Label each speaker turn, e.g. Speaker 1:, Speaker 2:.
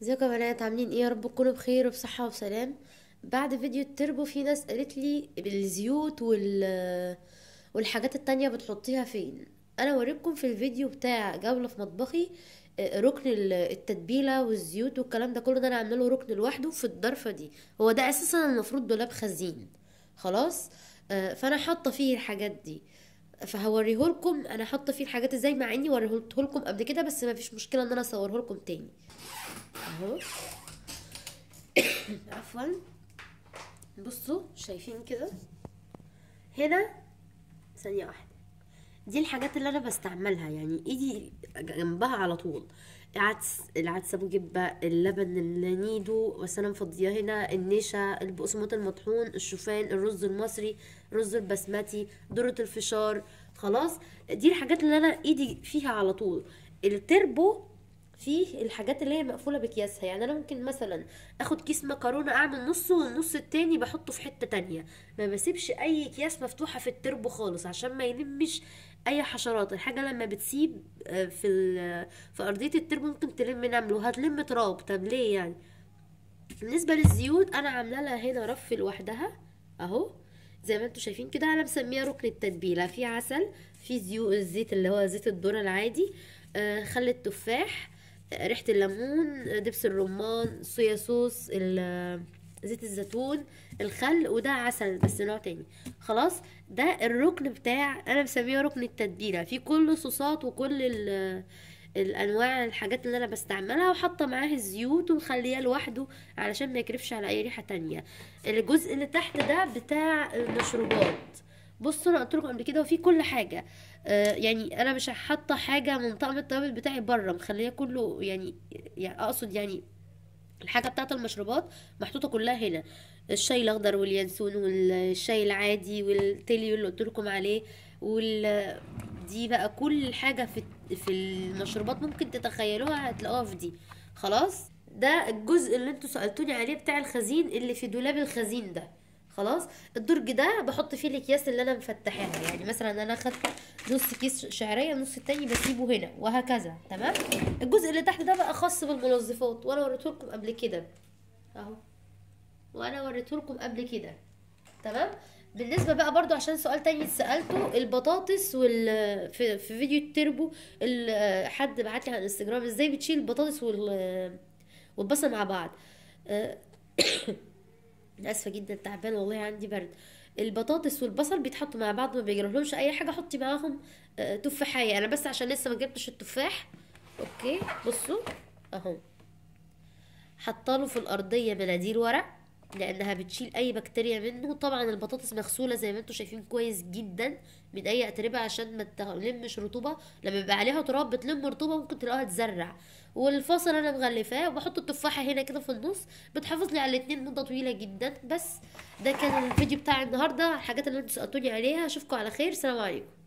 Speaker 1: ازيكم يا بنات عاملين ايه يا رب تكونوا بخير وبصحة وبسلام بعد فيديو التربو في ناس قالت لي الزيوت وال والحاجات التانية بتحطيها فين انا اوريكم في الفيديو بتاع جولة في مطبخي آه، ركن ال- التتبيلة والزيوت والكلام ده كله ده انا عامله له ركن لوحده في الضرفة دي هو ده اساسا المفروض دولاب خزين خلاص آه، فانا حاطه فيه الحاجات دي فهوريهولكم انا حاطه فيه الحاجات ازاي مع اني وريهولكم قبل كده بس ما فيش مشكله ان انا اصورهولكم تاني اهو عفوا بصوا شايفين كده هنا ثانية واحدة دي الحاجات اللي انا بستعملها يعني ايدي جنبها على طول العدس العدس ابو جبه اللبن النيدو بس انا مفضيه هنا النشا البقسماط المطحون الشوفان الرز المصري الرز البسمتي ذره الفشار خلاص دي الحاجات اللي انا ايدي فيها على طول التربو فيه الحاجات اللي هي مقفوله باكياسها يعني انا ممكن مثلا اخد كيس مكرونه اعمل نصه والنص التاني بحطه في حته تانية ما بسيبش اي اكياس مفتوحه في التربو خالص عشان ما يلمش اي حشرات الحاجه لما بتسيب آه، في ال- في ارضيه التربو ممكن تلم نمل وهتلم تراب طب ليه يعني بالنسبه للزيوت انا عامله لها هنا رف لوحدها اهو زي ما انتم شايفين كده انا مسميها ركن التتبيله في عسل في زيوت الزيت اللي هو زيت الذره العادي آه، خل التفاح آه، ريحه الليمون آه، دبس الرمان صويا صوص ال- آه، زيت الزيتون الخل وده عسل بس نوع تاني خلاص ده الركن بتاع انا مسميه ركن التتبيله في كل الصوصات وكل ال- الانواع الحاجات اللي انا بستعملها وحاطه معاه الزيوت ومخليه لوحده علشان ما يكرفش على اي ريحه تانية الجزء اللي تحت ده بتاع المشروبات بصوا انا قلت لكم قبل كده وفي كل حاجه آه يعني انا مش حاطه حاجه من طقم التوابل بتاعي بره مخليه كله يعني, يعني اقصد يعني الحاجه بتاعت المشروبات محطوطه كلها هنا الشاي الاخضر واليانسون والشاي العادي والتيليو اللي قلت لكم عليه وال دي بقى كل حاجه في في المشروبات ممكن تتخيلوها هتلاقوها في دي خلاص ده الجزء اللي انتوا سالتوني عليه بتاع الخزين اللي في دولاب الخزين ده خلاص الدرج ده بحط فيه الاكياس اللي انا مفتحاها يعني مثلا انا اخدت نص كيس شعريه النص التاني بسيبه هنا وهكذا تمام الجزء اللي تحت ده بقى خاص بالمنظفات وانا وريته لكم قبل كده اهو وانا وريته لكم قبل كده تمام بالنسبه بقى برضو عشان سؤال تاني سالته البطاطس وال في, في فيديو التربو ال- حد بعت لي على الانستجرام ازاي بتشيل البطاطس وال والبصل مع بعض آه، اسفه جدا تعبان والله عندي برد البطاطس والبصل بيتحطوا مع بعض ما بيجرالهمش اي حاجه حطي معاهم آه، تفاحيه انا بس عشان لسه ما جبتش التفاح اوكي بصوا اهو حطاله في الارضيه مناديل ورق لانها بتشيل اي بكتيريا منه طبعا البطاطس مغسوله زي ما انتم شايفين كويس جدا من اي اتربه عشان ما تلمش رطوبه لما بيبقى عليها تراب بتلم رطوبه ممكن تلاقوها تزرع والفصل انا مغلفاه وبحط التفاحه هنا كده في النص بتحافظ لي على الاتنين مده طويله جدا بس ده كان الفيديو بتاع النهارده الحاجات اللي انتوا سالتوني عليها اشوفكم على خير سلام عليكم